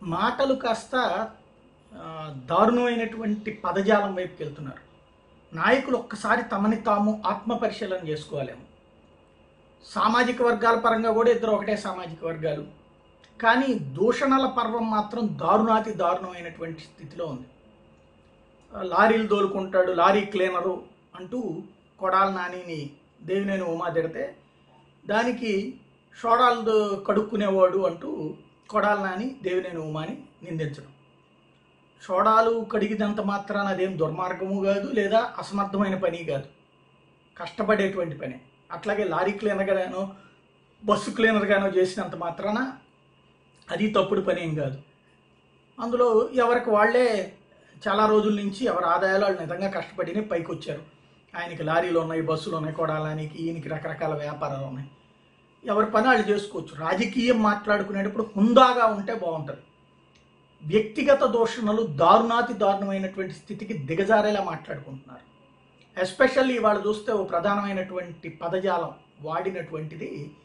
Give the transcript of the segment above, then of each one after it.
మాటలు కాస్త ఆ, దారుణమైనటువంటి పదజాలం వైపుకి వెళ్తున్నారు నాయకులు ఒక్కసారి తమని తాము ఆత్మ పరిశీలన చేసుకోవాలేమో సామాజిక వర్గాల పరంగా కూడా ఇద్దరు ఒకటే సామాజిక వర్గాలు కానీ దూషణల పర్వం మాత్రం దారుణాతి దారుణమైనటువంటి స్థితిలో ఉంది లారీలు దోలుకుంటాడు లారీ క్లీనరు అంటూ కొడాల నానిని దేవినేని ఉమా తిడితే దానికి షోడాలు దో- కడుక్కునేవాడు అంటూ కొడాల నాని దేవినేని ఉమాని నిందించడం షోడాలు కడిగినంత మాత్రాన అదేం దుర్మార్గము కాదు లేదా అసమర్థమైన పని కాదు కష్టపడేటువంటి పని అట్లాగే లారీ క్లీనర్గానో బస్సు క్లీనర్గానో చేసినంత మాత్రాన అది తప్పుడు పని ఏం కాదు అందులో ఎవరికి వాళ్ళే చాలా రోజుల నుంచి ఎవరి ఆదాయాలు వాళ్ళు నిజంగా కష్టపడినే పైకి వచ్చారు ఆయనకి లారీలు ఉన్నాయి బస్సులు ఉన్నాయి కొడాలానికి ఈయనకి రకరకాల వ్యాపారాలు ఉన్నాయి ఎవరి పని వాళ్ళు చేసుకోవచ్చు రాజకీయం మాట్లాడుకునేటప్పుడు హుందాగా ఉంటే బాగుంటుంది వ్యక్తిగత దూషణలు దారుణాతి దారుణమైనటువంటి స్థితికి దిగజారేలా మాట్లాడుకుంటున్నారు ఎస్పెషల్లీ వాళ్ళు చూస్తే ఓ ప్రధానమైనటువంటి పదజాలం వాడినటువంటిది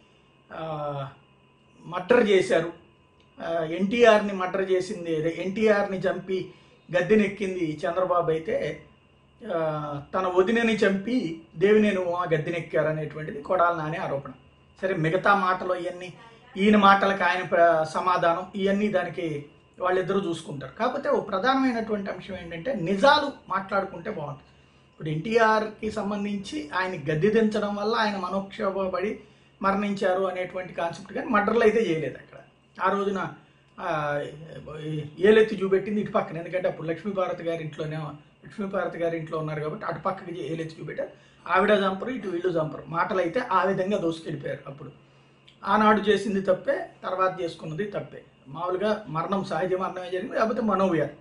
మర్డర్ చేశారు ఎన్టీఆర్ని మర్డర్ చేసింది ఎన్టీఆర్ని చంపి గద్దెనెక్కింది చంద్రబాబు అయితే ఆ, తన వదినని చంపి దేవినేను ఉమా గద్దెనెక్కారు అనేటువంటిది కొడాల నాని ఆరోపణ సరే మిగతా మాటలు ఇవన్నీ ఈయన మాటలకు ఆయన ప్ర- సమాధానం ఇవన్నీ దానికి వాళ్ళిద్దరూ చూసుకుంటారు కాకపోతే ఓ ప్రధానమైనటువంటి అంశం ఏంటంటే నిజాలు మాట్లాడుకుంటే బాగుంటుంది ఇప్పుడు ఎన్టీఆర్కి సంబంధించి ఆయన గద్దె దించడం వల్ల ఆయన మనోక్షోభపడి మరణించారు అనేటువంటి కాన్సెప్ట్ కానీ మర్డర్లు అయితే చేయలేదు అక్కడ ఆ రోజున ఆ, ఏలెత్తి చూపెట్టింది ఇటు పక్కన ఎందుకంటే అప్పుడు లక్ష్మీభారతి గారి ఇంట్లోనే లక్ష్మీభారతి గారి ఇంట్లో ఉన్నారు కాబట్టి అటు పక్కకి ఏలెత్తి చూపెట్టారు ఆవిడ చంపరు ఇటు వీళ్ళు చంపరు మాటలు అయితే ఆ విధంగా దోసుకెళ్ళిపోయారు అప్పుడు ఆనాడు చేసింది తప్పే తర్వాత చేసుకున్నది తప్పే మామూలుగా మరణం సహజ మరణమే జరిగింది లేకపోతే మనోవ్యాధి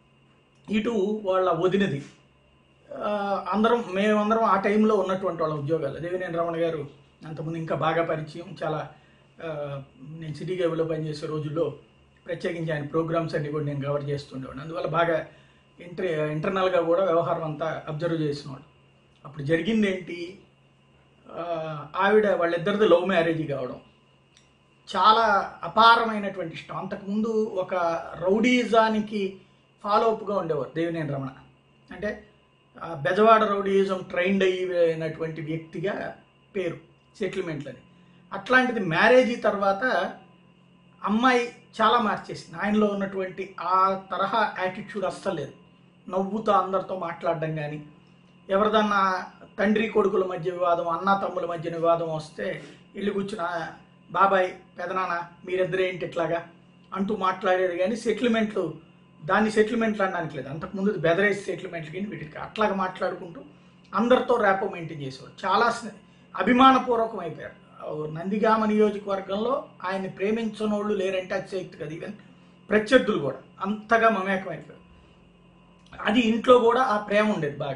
ఇటు వాళ్ళ వదినది ఆ, అందరం మేమందరం ఆ టైంలో ఉన్నటువంటి వాళ్ళ ఉద్యోగాలు దేవినేని రమణ గారు అంతకుముందు ఇంకా బాగా పరిచయం చాలా ఆ, నేను సిటీ కేబుల్లో పనిచేసే రోజుల్లో ప్రత్యేకించి ఆయన ప్రోగ్రామ్స్ అన్ని కూడా నేను కవర్ చేస్తుండేవాడిని అందువల్ల బాగా ఇంటర్ ఇంటర్నల్గా కూడా వ్యవహారం అంతా అబ్జర్వ్ చేసినవాడు అప్పుడు జరిగింది ఏంటి ఆ, ఆవిడ వాళ్ళిద్దరిది లవ్ మ్యారేజ్ కావడం చాలా అపారమైనటువంటి ఇష్టం అంతకుముందు ఒక రౌడీజానికి ఫాలో అప్గా ఉండేవారు దేవినేని రమణ అంటే ఆ బెజవాడ రౌడీయిజం ట్రైన్డ్ అయినటువంటి వ్యక్తిగా పేరు సెటిల్మెంట్లని అట్లాంటిది మ్యారేజీ తర్వాత అమ్మాయి చాలా మార్చేసింది ఆయనలో ఉన్నటువంటి ఆ తరహా యాటిట్యూడ్ అస్సలు లేదు నవ్వుతూ అందరితో మాట్లాడడం కానీ ఎవరిదన్నా తండ్రి కొడుకుల మధ్య వివాదం అన్న తమ్ముల మధ్య వివాదం వస్తే ఇల్లు కూర్చున్న బాబాయ్ పెదనాన్న మీరిద్దరేంటి ఇట్లాగా అంటూ మాట్లాడేది కానీ సెటిల్మెంట్లు దాన్ని సెటిల్మెంట్లు అనడానికి లేదు అంతకుముందు బెదరేజ్ సెటిల్మెంట్లు కానీ వీటికి అట్లాగా మాట్లాడుకుంటూ అందరితో ర్యాపో మెయింటైన్ చేసేవాడు చాలా స్నే- అభిమానపూర్వకం అయిపోయారు ఆ నందిగామ నియోజకవర్గంలో ఆయన్ని ప్రేమించని వాళ్ళు లేరంటే అతిశయక్తి కదా ఈవెన్ ప్రత్యర్థులు కూడా అంతగా మమేకం అయిపోయారు అది ఇంట్లో కూడా ఆ ప్రేమ ఉండేది బాగా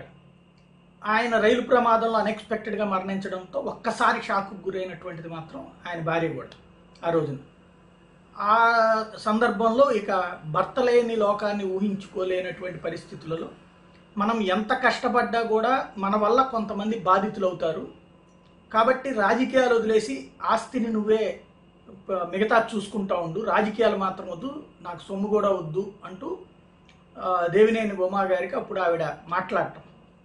ఆయన రైలు ప్రమాదంలో అన్ఎక్స్పెక్టెడ్గా మరణించడంతో ఒక్కసారి షాకు గురైనటువంటిది మాత్రం ఆయన భార్య కూడా ఆ రోజున ఆ సందర్భంలో ఇక భర్త లేని లోకాన్ని ఊహించుకోలేనటువంటి పరిస్థితులలో మనం ఎంత కష్టపడ్డా కూడా మన వల్ల కొంతమంది బాధితులు అవుతారు కాబట్టి రాజకీయాలు వదిలేసి ఆస్తిని నువ్వే ప- మిగతా చూసుకుంటా ఉండు రాజకీయాలు మాత్రం వద్దు నాకు సొమ్ము కూడా వద్దు అంటూ ఆ, దేవినేని ఉమా గారికి అప్పుడు ఆవిడ మాట్లాడటం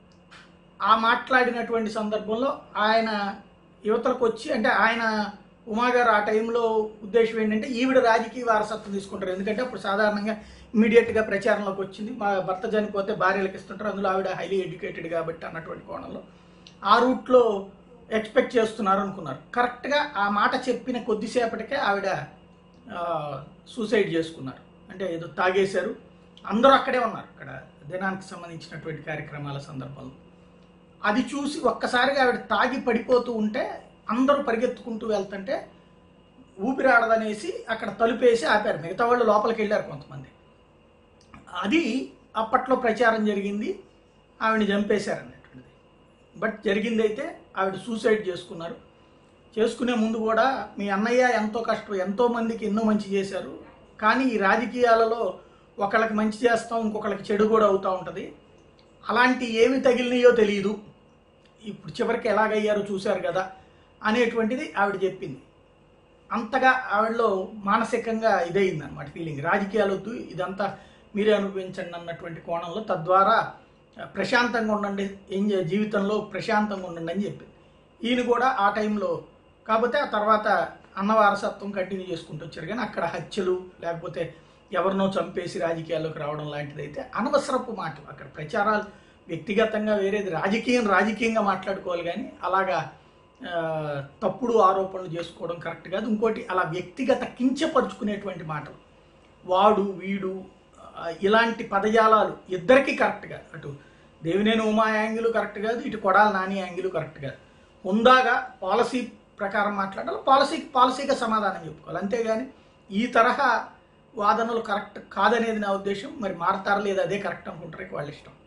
ఆ మాట్లాడినటువంటి సందర్భంలో ఆయన యువతలకు వచ్చి అంటే ఆయన ఉమా గారు ఆ టైంలో ఉద్దేశం ఏంటంటే ఈవిడ రాజకీయ వారసత్వం తీసుకుంటారు ఎందుకంటే అప్పుడు సాధారణంగా ఇమీడియట్గా ప్రచారంలోకి వచ్చింది మా భర్త చనిపోతే భార్యలకు ఇస్తుంటారు అందులో ఆవిడ హైలీ ఎడ్యుకేటెడ్ కాబట్టి అన్నటువంటి కోణంలో ఆ రూట్లో ఎక్స్పెక్ట్ చేస్తున్నారు అనుకున్నారు కరెక్ట్గా ఆ మాట చెప్పిన కొద్దిసేపటికే ఆవిడ సూసైడ్ చేసుకున్నారు అంటే ఏదో తాగేశారు అందరూ అక్కడే ఉన్నారు అక్కడ దినానికి సంబంధించినటువంటి కార్యక్రమాల సందర్భంలో అది చూసి ఒక్కసారిగా ఆవిడ తాగి పడిపోతూ ఉంటే అందరూ పరిగెత్తుకుంటూ వెళ్తుంటే ఊపిరాడదనేసి అక్కడ తలుపేసి ఆపారు మిగతా వాళ్ళు లోపలికి వెళ్ళారు కొంతమంది అది అప్పట్లో ప్రచారం జరిగింది ఆవిడని చంపేశారు అన్నటువంటిది బట్ జరిగింది అయితే ఆవిడ సూసైడ్ చేసుకున్నారు చేసుకునే ముందు కూడా మీ అన్నయ్య ఎంతో కష్టం ఎంతో మందికి ఎన్నో మంచి చేశారు కానీ ఈ రాజకీయాలలో ఒకళ్ళకి మంచి చేస్తాం ఇంకొకళ్ళకి చెడు కూడా అవుతూ ఉంటుంది అలాంటి ఏమి తగిలినాయో తెలియదు ఇప్పుడు చివరికి ఎలాగయ్యారో చూశారు కదా అనేటువంటిది ఆవిడ చెప్పింది అంతగా ఆవిడలో మానసికంగా ఇదయింది అనమాట ఫీలింగ్ రాజకీయాలు వద్దు ఇదంతా మీరే అనుభవించండి అన్నటువంటి కోణంలో తద్వారా ప్రశాంతంగా ఉండండి ఏం చే- జీవితంలో ప్రశాంతంగా ఉండండి అని చెప్పి ఈయన కూడా ఆ టైంలో కాకపోతే ఆ తర్వాత అన్న వారసత్వం కంటిన్యూ చేసుకుంటూ వచ్చారు కానీ అక్కడ హత్యలు లేకపోతే ఎవరినో చంపేసి రాజకీయాల్లోకి రావడం లాంటిది అయితే అనవసరపు మాటలు అక్కడ ప్రచారాలు వ్యక్తిగతంగా వేరేది రాజకీయం రాజకీయంగా మాట్లాడుకోవాలి కానీ అలాగా ఆ, తప్పుడు ఆరోపణలు చేసుకోవడం కరెక్ట్ కాదు ఇంకోటి అలా వ్యక్తిగత కించపరుచుకునేటువంటి మాటలు వాడు వీడు ఆ, ఇలాంటి పదజాలాలు ఇద్దరికీ కరెక్ట్ కాదు అటు దేవినేని ఉమా యాంగిల్ కరెక్ట్ కాదు ఇటు కొడాల నాని యాంగిల్ కరెక్ట్ కాదు హుందాగా పాలసీ ప్రకారం మాట్లాడాలి పాలసీకి పాలసీగా సమాధానం చెప్పుకోవాలి అంతేగాని ఈ తరహా వాదనలు కరెక్ట్ కాదనేది నా ఉద్దేశం మరి మారతారా లేదా అదే కరెక్ట్ అనుకుంటారు వాళ్ళ ఇష్టం